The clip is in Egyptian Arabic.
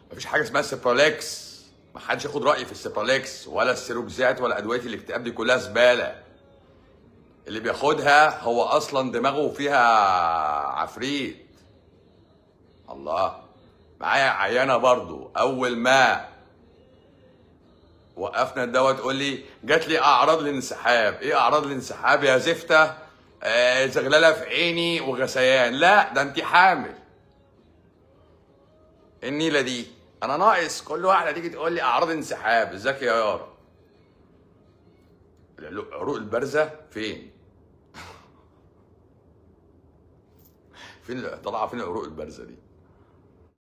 مفيش حاجه اسمها سيبراليكس ما حدش ياخد رايي في السيبراليكس ولا السيروكسات ولا ادويه الاكتئاب دي كلها زباله اللي بياخدها هو اصلا دماغه فيها عفريت الله معايا عيانه برضو اول ما وقفنا الدواء تقول لي جات لي اعراض الانسحاب ايه اعراض الانسحاب يا زفته آه زغلله في عيني وغثيان لا ده انت حامل النيله دي انا ناقص كل واحده تيجي تقول لي اعراض انسحاب ازيك يا يارا العروق البارزه فين فين طالعه فين العروق البارزه دي